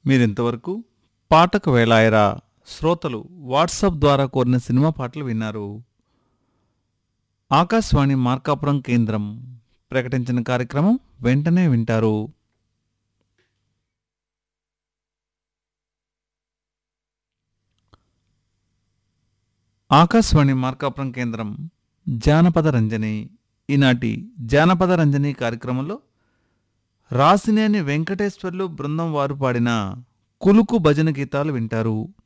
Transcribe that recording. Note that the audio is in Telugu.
మీరింతవరకు పాటకు వేళాయరా శ్రోతలు వాట్సాప్ ద్వారా కోరిన సినిమా పాటలు విన్నారు ఆకాశవాణి మార్కాపురం కేంద్రం ప్రకటించిన కార్యక్రమం వెంటనే వింటారు ఆకాశవాణి మార్కాపురం కేంద్రం జానపద రంజని ఈనాటి జానపద రంజని కార్యక్రమంలో రాసినేని వెంకటేశ్వర్లు బృందం వారు పాడిన కులుకు భజన గీతాలు వింటారు